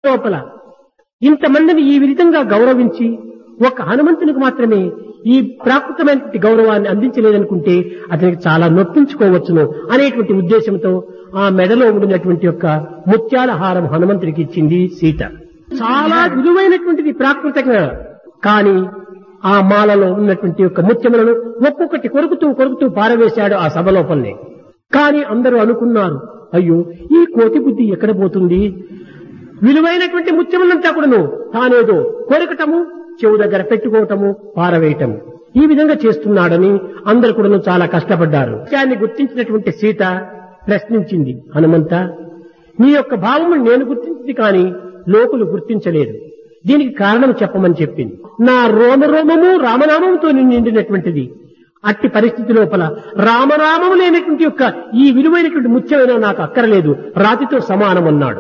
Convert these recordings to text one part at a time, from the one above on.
లోపల ఇంతమందిని ఈ విధంగా గౌరవించి ఒక హనుమంతునికి మాత్రమే ఈ ప్రాకృతమైనటువంటి గౌరవాన్ని అందించలేదనుకుంటే అతనికి చాలా నొప్పించుకోవచ్చును అనేటువంటి ఉద్దేశంతో ఆ మెడలో ఉండినటువంటి యొక్క ముత్యాల హారం హనుమంతుడికి ఇచ్చింది సీత చాలా విలువైనటువంటిది ప్రాకృతంగా కానీ ఆ మాలలో ఉన్నటువంటి యొక్క ముత్యములను ఒక్కొక్కటి కొరుకుతూ కొరుకుతూ పారవేశాడు ఆ సభ లోపలనే కానీ అందరూ అనుకున్నారు అయ్యో ఈ కోతి బుద్ధి ఎక్కడ పోతుంది విలువైనటువంటి ముత్యములంతా కూడాను తానేదో కొరకటము చెవు దగ్గర పెట్టుకోవటము పారవేయటము ఈ విధంగా చేస్తున్నాడని అందరు కూడాను చాలా కష్టపడ్డారు విషయాన్ని గుర్తించినటువంటి సీత ప్రశ్నించింది హనుమంత నీ యొక్క భావమును నేను గుర్తించింది కానీ లోకులు గుర్తించలేదు దీనికి కారణం చెప్పమని చెప్పింది నా రోమరోమము రామనామముతో నిండినటువంటిది అట్టి పరిస్థితి లోపల రామనామము లేనటువంటి యొక్క ఈ విలువైనటువంటి ముత్యమైన నాకు అక్కరలేదు రాతితో సమానం అన్నాడు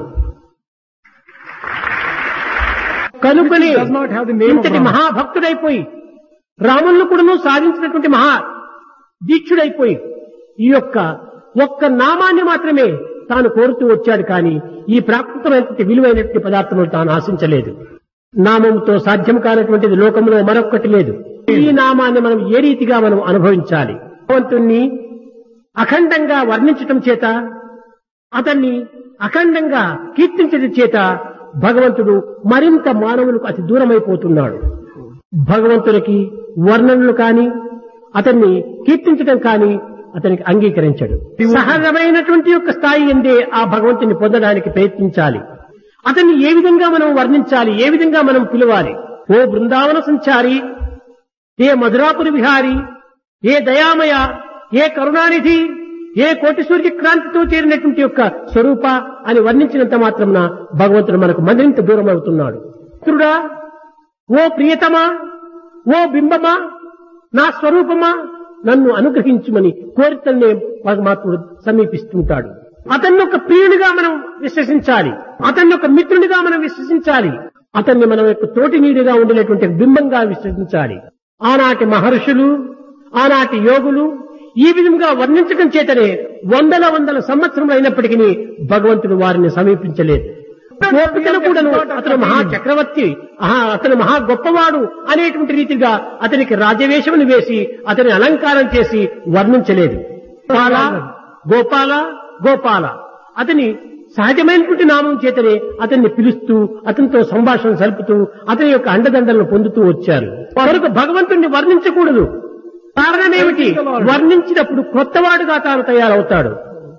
కనుకనే does not have the name of ఇంతటి Rama. మహాభక్తుడైపోయి రాములను కూడాను సాధించినటువంటి మహా దీక్షుడైపోయి ఈ యొక్క ఒక్క నామాన్ని మాత్రమే తాను కోరుతూ వచ్చాడు కానీ ఈ ప్రాకృతమైనటువంటి విలువైనటువంటి పదార్థములు తాను ఆశించలేదు నామంతో సాధ్యం కానటువంటిది లోకంలో మరొక్కటి లేదు ఈ నామాన్ని మనం ఏ రీతిగా మనం అనుభవించాలి భగవంతుణ్ణి అఖండంగా వర్ణించటం చేత అతన్ని అఖండంగా కీర్తించడం చేత భగవంతుడు మరింత మానవులకు అతి దూరమైపోతున్నాడు భగవంతునికి వర్ణనలు కాని అతన్ని కీర్తించడం కాని అతనికి అంగీకరించడు సహజమైనటువంటి యొక్క స్థాయి ఎందే ఆ భగవంతుని పొందడానికి ప్రయత్నించాలి అతన్ని ఏ విధంగా మనం వర్ణించాలి ఏ విధంగా మనం పిలవాలి ఓ బృందావన సంచారి ఏ మధురాపురి విహారి ఏ దయామయ ఏ కరుణానిధి ఏ కోటి సూర్య క్రాంతితో చేరినటువంటి యొక్క స్వరూప అని వర్ణించినంత మాత్రమున భగవంతుడు మనకు మరింత దూరం అవుతున్నాడు మిత్రుడా ఓ ప్రియతమా ఓ బింబమా నా స్వరూపమా నన్ను అనుగ్రహించుమని కోరితల్నే పరమాత్ముడు సమీపిస్తుంటాడు అతన్ని ఒక ప్రియునిగా మనం విశ్వసించాలి అతన్ని ఒక మిత్రునిగా మనం విశ్వసించాలి అతన్ని మనం యొక్క తోటి నీడిగా ఉండినటువంటి బింబంగా విశ్వసించాలి ఆనాటి మహర్షులు ఆనాటి యోగులు ఈ విధంగా వర్ణించడం చేతనే వందల వందల సంవత్సరములు అయినప్పటికీ భగవంతుడు వారిని సమీపించలేదు గోపికలు కూడాను అతను మహా చక్రవర్తి ఆహా, అతను మహా గొప్పవాడు అనేటువంటి రీతిగా అతనికి రాజ్యవేషమును వేసి అతని అలంకారం చేసి వర్ణించలేదు గోపాల గోపాల గోపాల అతని సహజమైనటువంటి నామం చేతనే అతన్ని పిలుస్తూ అతనితో సంభాషణ జరుపుతూ అతని యొక్క అండదండలను పొందుతూ వచ్చారు కనుక భగవంతుణ్ణి వర్ణించకూడదు కారణమేమిటి వర్ణించినప్పుడు కొత్తవాడుగా తాను తయారవుతాడు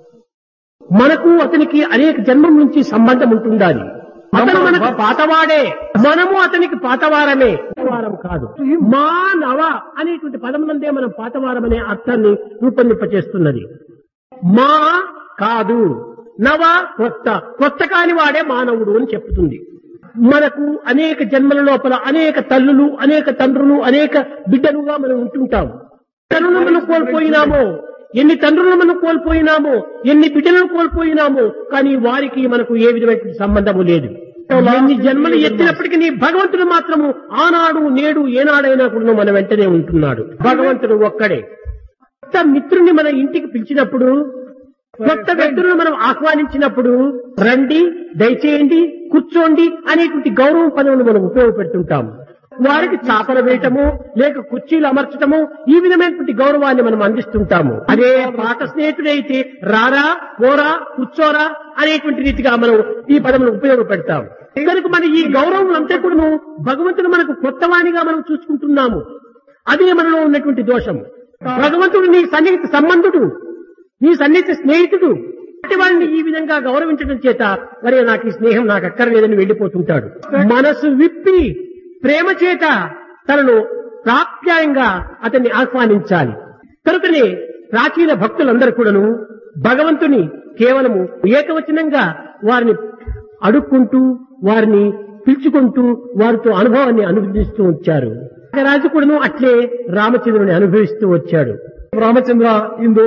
మనకు అతనికి అనేక జన్మం నుంచి సంబంధం ఉంటుండాలి అతను మనకు పాతవాడే మనము అతనికి పాతవారమే పాతవారం కాదు మానవ అనేటువంటి పదం నందే మనం పాతవారం అనే అర్థాన్ని రూపొందింపచేస్తున్నది మా కాదు నవ కొత్త కొత్త కాని వాడే మానవుడు అని చెప్తుంది మనకు అనేక జన్మల లోపల అనేక తల్లులు అనేక తండ్రులు అనేక బిడ్డలుగా మనం ఉంటుంటాం తల్లులను మనం కోల్పోయినామో ఎన్ని తండ్రులను మనం కోల్పోయినామో ఎన్ని బిడ్డలను కోల్పోయినామో కానీ వారికి మనకు ఏ విధమైన సంబంధము లేదు ఎన్ని జన్మలు ఎత్తినప్పటికీ నీ భగవంతుడు మాత్రము ఆనాడు నేడు ఏనాడైనా కూడా మన వెంటనే ఉంటున్నాడు భగవంతుడు ఒక్కడే కొత్త మిత్రుని మన ఇంటికి పిలిచినప్పుడు కొత్త వ్యక్తులను మనం ఆహ్వానించినప్పుడు రండి దయచేయండి కూర్చోండి అనేటువంటి గౌరవం పదవులు మనం ఉపయోగపెడుతుంటాం వారికి చాపలు వేయటము లేక కుర్చీలు అమర్చటము ఈ విధమైనటువంటి గౌరవాన్ని మనం అందిస్తుంటాము అదే పాత స్నేహితుడైతే రారా పోరా కూర్చోరా అనేటువంటి రీతిగా మనం ఈ పదములు ఉపయోగపెడతాం కనుక మన ఈ గౌరవం అంతా కూడా భగవంతుడు మనకు కొత్తవాణిగా మనం చూసుకుంటున్నాము అదే మనలో ఉన్నటువంటి దోషం భగవంతుడు నీ సన్నిహిత సంబంధుడు నీ సన్నిహిత స్నేహితుడు అట్టి వారిని ఈ విధంగా గౌరవించడం చేత మరి నాకు ఈ స్నేహం నాకు అక్కర్లేదని వెళ్లిపోతుంటాడు మనసు విప్పి ప్రేమ చేత తనను ప్రాప్యాయంగా అతన్ని ఆహ్వానించాలి కనుకనే ప్రాచీన భక్తులందరూ కూడాను భగవంతుని కేవలము ఏకవచనంగా వారిని అడుక్కుంటూ వారిని పిలుచుకుంటూ వారితో అనుభవాన్ని అనుభవిస్తూ వచ్చారు రాజు కూడాను అట్లే రామచంద్రుని అనుభవిస్తూ వచ్చాడు Ramachandra in those